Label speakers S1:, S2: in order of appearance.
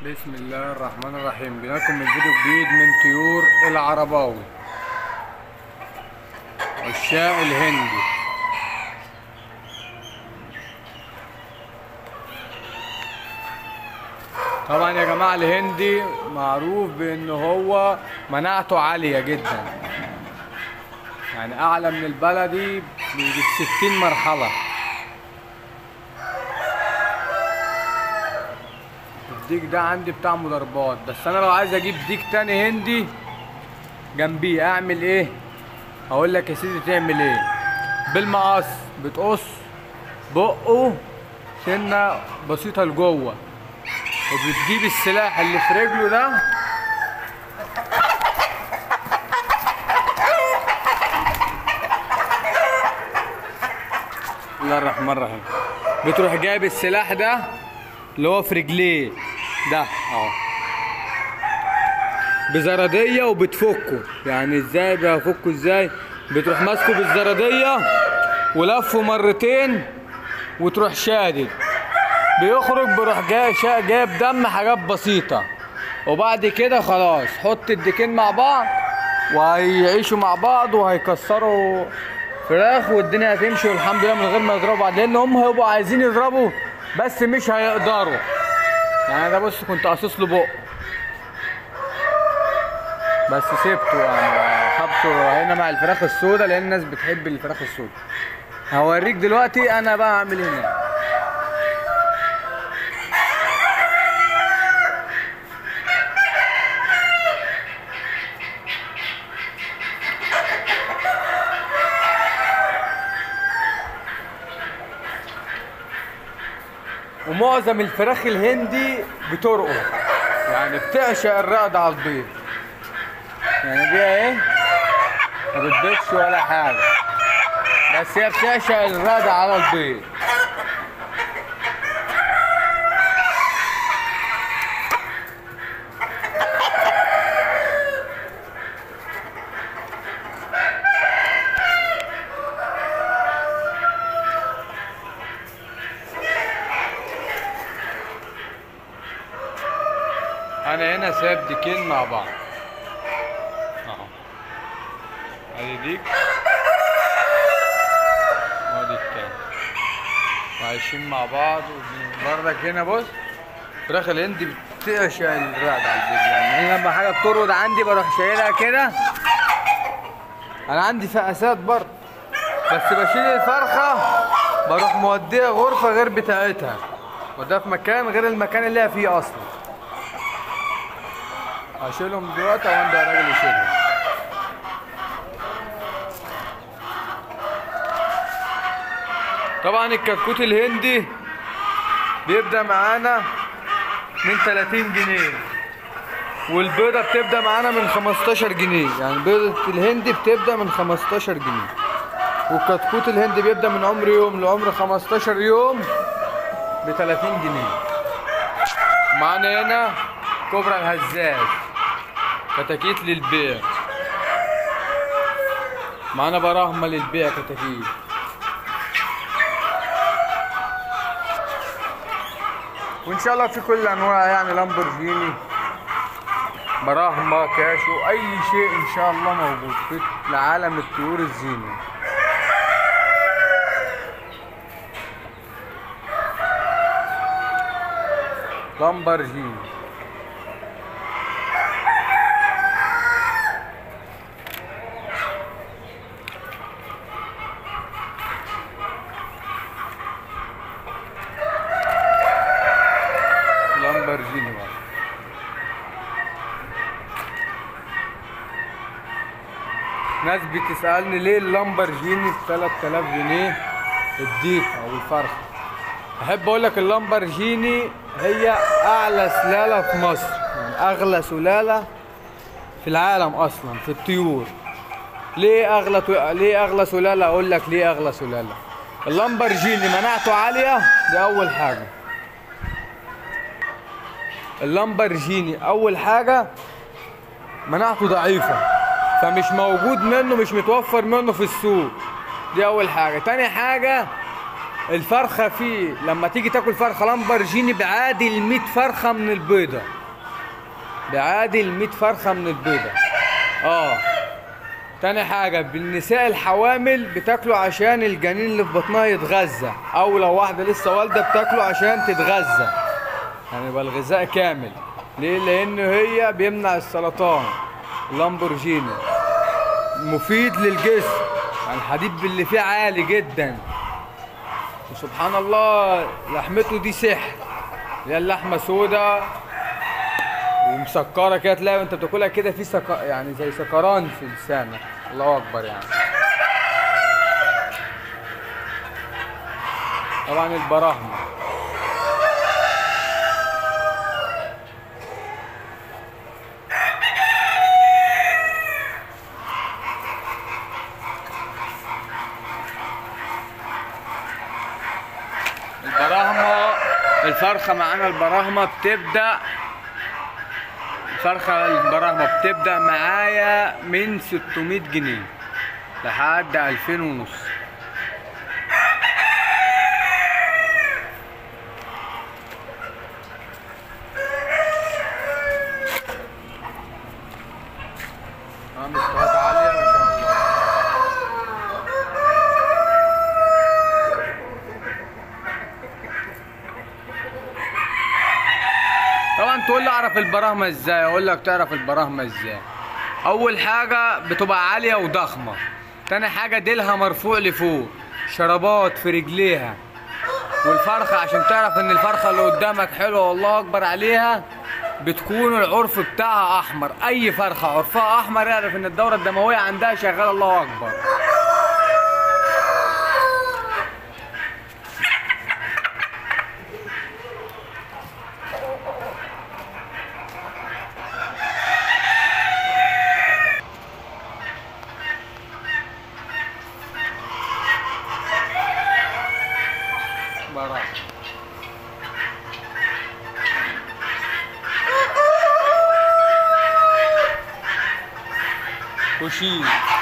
S1: بسم الله الرحمن الرحيم جيناكم من فيديو جديد من طيور العرباوي عشاق الهندي طبعا يا جماعة الهندي معروف بان هو مناعته عالية جدا يعني اعلى من البلدي بيجي 60 مرحلة الديك ده عندي بتاع مضاربات بس انا لو عايز اجيب ديك تاني هندي جنبيه اعمل ايه هقول لك يا سيدي تعمل ايه بالمقص بتقص بقه سنه بسيطه لجوه وبتجيب السلاح اللي في رجله ده بسم الله الرحمن الرحيم بتروح جايب السلاح ده اللي هو في رجليه ده اهو بزرديه وبتفكه يعني ازاي بفكه ازاي بتروح ماسكه بالزرديه ولفه مرتين وتروح شادد بيخرج بروح جاي شا- جايب دم حاجات بسيطه وبعد كده خلاص حط الديكين مع بعض وهيعيشوا مع بعض وهيكسروا فراخ والدنيا هتمشي والحمد لله من غير ما يضربوا بعض لان هم هيبقوا عايزين يضربوا بس مش هيقدروا يعني ده بص كنت قاصص له بق بس سيبته يعني خبطه هنا مع الفراخ السوداء لان الناس بتحب الفراخ السوداء هوريك دلوقتي انا بقى اعمل إيه هنا ومعظم الفراخ الهندي بترقص يعني بتعشق الرقد على البيض يعني دي ايه ما بتبيضش ولا حاجه بس هي بتعشق الرقد على البيض انا هنا سايب ديكين مع بعض اهو ادي ديك وادي التاني وعايشين مع بعض وبرضك هنا بص فراخ الهندي بتعشق الرقد على البيض يعني أنا لما حاجه بترقد عندي بروح شايلها كده انا عندي فقاسات برضه بس بشيل الفرخه بروح موديها غرفه غير بتاعتها وده في مكان غير المكان اللي هي فيه اصلا هشيلهم دلوقتي وانت يا راجل يشيلهم طبعا الكتكوت الهندي بيبدأ معانا من 30 جنيه والبيضة بتبدأ معانا من 15 جنيه يعني بيضة الهندي بتبدأ من 15 جنيه والكتكوت الهندي بيبدأ من عمر يوم لعمر 15 يوم ب 30 جنيه معانا هنا كوبرا الهزاز كتاكيت للبيع معانا براهمة للبيع كتاكيت وان شاء الله في كل الانواع يعني لامبورجيني براهمة كاشو اي شيء ان شاء الله موجود في العالم الطيور الزيني لامبورجيني لامبرجيني بقى ناس بتسألني ليه اللامبرجيني ب 3000 جنيه الديك او الفرخة احب اقول لك اللامبرجيني هي اعلى سلالة في مصر يعني اغلى سلالة في العالم اصلا في الطيور ليه اغلى ليه اغلى سلالة اقول لك ليه اغلى سلالة اللامبرجيني مناعته عالية دي اول حاجة اللامبرجيني اول حاجه مناعته ضعيفه فمش موجود منه مش متوفر منه في السوق دي اول حاجه تاني حاجه الفرخه فيه لما تيجي تاكل فرخه لامبرجيني بعادل 100 فرخه من البيضه بعادل 100 فرخه من البيضه اه تاني حاجة بالنساء الحوامل بتاكله عشان الجنين اللي في بطنها يتغذى أو لو واحدة لسه والدة بتاكله عشان تتغذى يعني يبقى الغذاء كامل ليه؟ لأن هي بيمنع السرطان اللامبورجيني مفيد للجسم يعني الحديد اللي فيه عالي جدا وسبحان الله لحمته دي سحر هي اللحمة سودة ومسكرة كده تلاقي وانت بتاكلها كده في سك... يعني زي سكران في لسانك الله أكبر يعني طبعا البراهمة البراهمة الفرخة معانا البراهمة بتبدأ الفرخة البراهمة بتبدأ معايا من 600 جنيه لحد 2000 ونص اه مستويات عالية ما شاء الله طبعا تقول لي اعرف البراهمه ازاي اقول لك تعرف البراهمه ازاي اول حاجه بتبقى عاليه وضخمه تاني حاجه ديلها مرفوع لفوق شرابات في رجليها والفرخه عشان تعرف ان الفرخه اللي قدامك حلوه والله اكبر عليها بتكون العرف بتاعها احمر اي فرخه عرفها احمر يعرف ان الدوره الدمويه عندها شغاله الله اكبر براحة كوشين